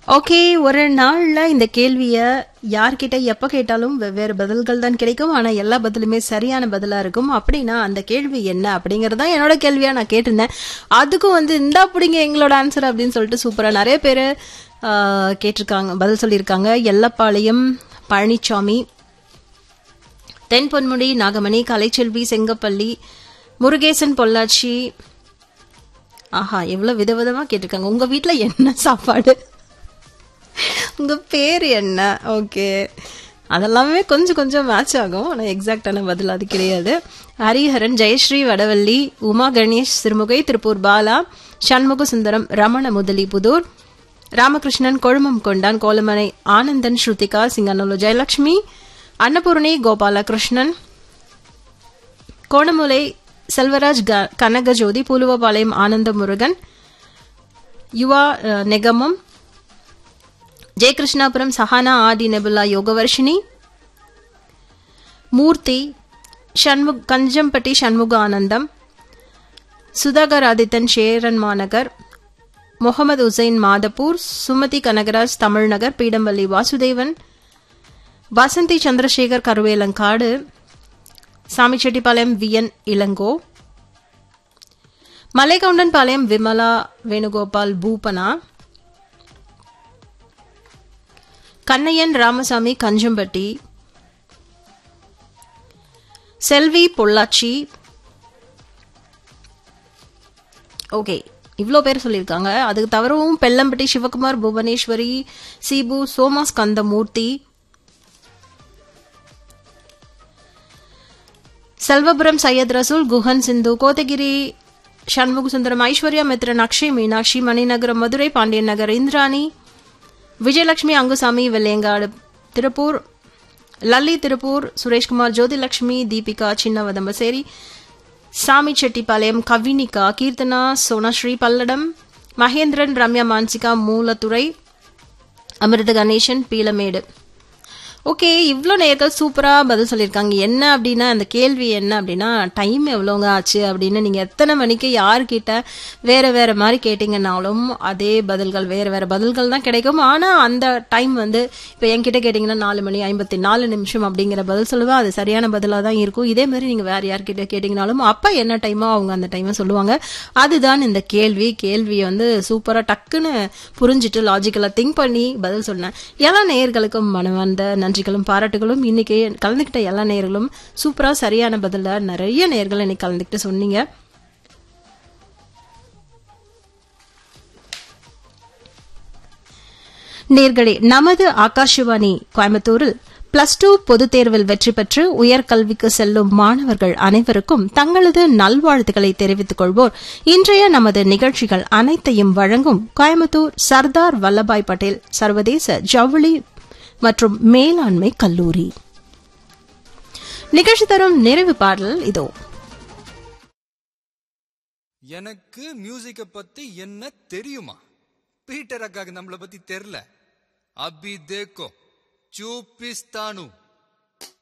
okay ஒரு நாள்ல இந்த கேள்விய யார்கிட்ட எப்ப கேட்டாலும் வெவ்வேறு பதில்கள் தான் கிடைக்கும் ஆனா எல்லா பதிலுமே சரியான பதிலா இருக்கும் அப்படின்னா அந்த கேள்வி என்ன அப்படிங்கறதா என்னோட கேள்வியா நான் கேட்டிருந்தேன் அதுக்கும் வந்து இந்தா பிடிங்க எங்களோட ஆன்சர் அப்படின்னு சொல்லிட்டு சூப்பரா நிறைய பேர் கேட்டிருக்காங்க பதில் சொல்லியிருக்காங்க எல்லப்பாளையம் பழனிசாமி தென் பொன்முடி நாகமணி கலைச்செல்வி செங்கப்பள்ளி முருகேசன் பொள்ளாச்சி ஆஹா எவ்வளவு விதவிதமா கேட்டிருக்காங்க உங்க வீட்ல என்ன சாப்பாடு உங்க பேர் என்ன ஓகே அதெல்லாமே கொஞ்சம் கொஞ்சம் மேட்ச் ஆகும் ஆனால் எக்ஸாக்டான பதில் அது கிடையாது ஹரிஹரன் ஜெயஸ்ரீ வடவள்ளி உமா கணேஷ் சிறுமுகை திருப்பூர் பாலா சண்முக சுந்தரம் ரமண முதலி புதூர் ராமகிருஷ்ணன் கொழுமம் கொண்டான் கோலமனை ஆனந்தன் ஸ்ருதிகா சிங்கநல்லூர் ஜெயலட்சுமி அன்னபூர்ணி கோபாலகிருஷ்ணன் கோணமுலை செல்வராஜ் க- கனகஜோதி பூலுவபாளையம் ஆனந்த முருகன் யுவா அஹ், Negamam Jayakrishnapuram Sahana Aadhi Nebula Yogavarshini Murthy Shanmuk Kanjampatti Shanmuga Anandam Sudhakar Adithan Cheran Managar Mohammed Hussain Madhapur Sumathi Kanagaraj Tamilnagar Peedampalli Vasudevan Vasanthi Chandrasekar Karuvelangadu Samichettipalayam VN Ilango Malaigoundan Vimala Venugopal Bhupana Kannaiyan Ramasamy Kanjampatti Selvi Pollachi okay இவ்வளோ பேர் சொல்லியிருக்காங்க அதுக்கு தவிரவும் பெல்லம்பட்டி சிவகுமார் புவனேஸ்வரி சீபு சோமாஸ் கந்தமூர்த்தி செல்வபுரம் சையத் ரசூல் குஹன் சிந்து கோத்தகிரி சண்முக சுந்தரம் ஐஸ்வர்யா மித்ரன் அக்ஷய் மீனாட்சி மணிநகரம் மதுரை பாண்டியன் நகர் இந்திராணி விஜயலட்சுமி அங்குசாமி வெள்ளையங்காடு திருப்பூர் லல்லி திருப்பூர் சுரேஷ்குமார் ஜோதிலட்சுமி தீபிகா சின்னவதம்பசேரி சாமி செட்டிப்பாளையம் கவினிகா கீர்த்தனா சோனாஸ்ரீ பல்லடம் மகேந்திரன் ரம்யா மான்சிகா மூலத்துறை அமிர்த கணேசன் பீலமேடு ஓகே இவ்வளோ நேர்கள் சூப்பராக பதில் சொல்லியிருக்காங்க என்ன அப்படின்னா அந்த கேள்வி என்ன அப்படின்னா டைம் எவ்வளோங்க ஆச்சு அப்படின்னு நீங்கள் எத்தனை மணிக்கு யார்கிட்ட வேற வேற மாதிரி கேட்டிங்கனாலும் அதே பதில்கள் வேற வேற பதில்கள் தான் கிடைக்கும் ஆனால் அந்த டைம் வந்து இப்போ என்கிட்ட கேட்டிங்கன்னா நாலு மணி ஐம்பத்தி நாலு நிமிஷம் அப்படிங்கிற பதில் சொல்லுவேன் அது சரியான பதிலாக தான் இருக்கும் இதே மாதிரி நீங்கள் வேற யார்கிட்ட கேட்டிங்கனாலும் அப்போ என்ன டைமோ அவங்க அந்த டைமை சொல்லுவாங்க அதுதான் இந்த கேள்வி கேள்வியை வந்து சூப்பராக டக்குன்னு புரிஞ்சுட்டு லாஜிக்கலாக திங்க் பண்ணி பதில் சொன்னேன் எல்லா நேயர்களுக்கும் மனமார்ந்த நன்றிகளும் பாராட்டுகளும் இன்னைக்கு கலந்துக்கிட்ட எல்லா நேயர்களும் சூப்பராக சரியான பதில நிறைய நேயர்கள் இன்னைக்கு கலந்துக்கிட்டு சொன்னீங்க நேர்களே நமது ஆகாஷவாணி கோயம்புத்தூரில் பிளஸ் டூ பொதுத் தேர்வில் வெற்றி பெற்று உயர்கல்விக்கு செல்லும் மாணவர்கள் அனைவருக்கும் தங்களது நல்வாழ்த்துக்களை தெரிவித்துக் கொள்வோர் இன்றைய நமது நிகழ்ச்சிகள் அனைத்தையும் வழங்கும் கோயம்புத்தூர் சர்தார் வல்லபாய் பட்டேல் சர்வதேச ஜவுளி மற்றும் மேலாண்மை கல்லூரி நிகழ்ச்சி தரும் நிறைவு பாடல் இதோ எனக்கு மியூசிக்க பத்தி என்ன தெரியுமா பீட்டர் அக்காக்கு நம்மள பத்தி தெரியல அபி தேக்கோ చూపిస్తాను